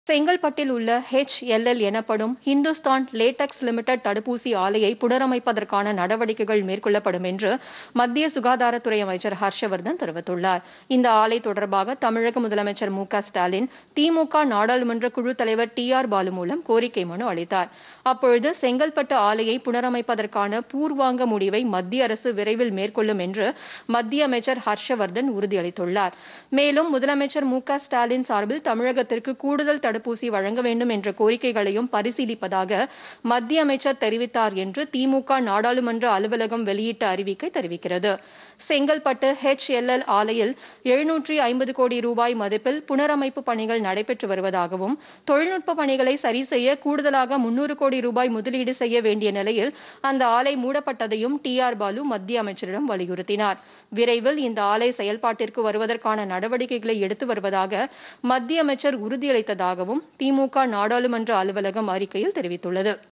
செங்கல்பட்டில் உள்ள ஹெச்எல்எல் எனப்படும் ஹிந்துஸ்தான் லேடெக்ஸ் லிமிடெட் தடுப்பூசி ஆலையை புனரமைப்பதற்கான நடவடிக்கைகள் மேற்கொள்ளப்படும் என்று மத்திய சுகாதாரத்துறை அமைச்சர் ஹர்ஷவர்தன் தெரிவித்துள்ளார் இந்த ஆலை தொடர்பாக தமிழக முதலமைச்சர் மு க ஸ்டாலின் திமுக நாடாளுமன்ற குழு தலைவர் டி ஆர் பாலு மூலம் கோரிக்கை மனு அளித்தார் அப்பொழுது செங்கல்பட்டு ஆலையை புனரமைப்பதற்கான பூர்வாங்க முடிவை மத்திய அரசு விரைவில் மேற்கொள்ளும் என்று மத்திய அமைச்சர் ஹர்ஷவர்தன் உறுதியளித்துள்ளார் மேலும் முதலமைச்சர் மு க ஸ்டாலின் சார்பில் தமிழகத்திற்கு கூடுதல் தடுப்பூசி வழங்க வேண்டும் என்ற கோரிக்கைகளையும் பரிசீலிப்பதாக மத்திய அமைச்சர் தெரிவித்தார் என்று திமுக நாடாளுமன்ற அலுவலகம் வெளியிட்ட அறிவிக்கை தெரிவிக்கிறது செங்கல்பட்டு ஹெச்எல்எல் ஆலையில் எழுநூற்றி ஐம்பது கோடி ரூபாய் மதிப்பில் புனரமைப்பு பணிகள் நடைபெற்று வருவதாகவும் தொழில்நுட்ப பணிகளை சரி செய்ய கூடுதலாக முன்னூறு கோடி ரூபாய் முதலீடு செய்ய வேண்டிய நிலையில் அந்த ஆலை மூடப்பட்டதையும் டி ஆர் பாலு மத்திய அமைச்சரிடம் வலியுறுத்தினார் விரைவில் இந்த ஆலை செயல்பாட்டிற்கு வருவதற்கான நடவடிக்கைகளை எடுத்து வருவதாக மத்திய அமைச்சர் உறுதியளித்ததாகவும் திமுக நாடாளுமன்ற அலுவலகம் அறிக்கையில் தெரிவித்துள்ளது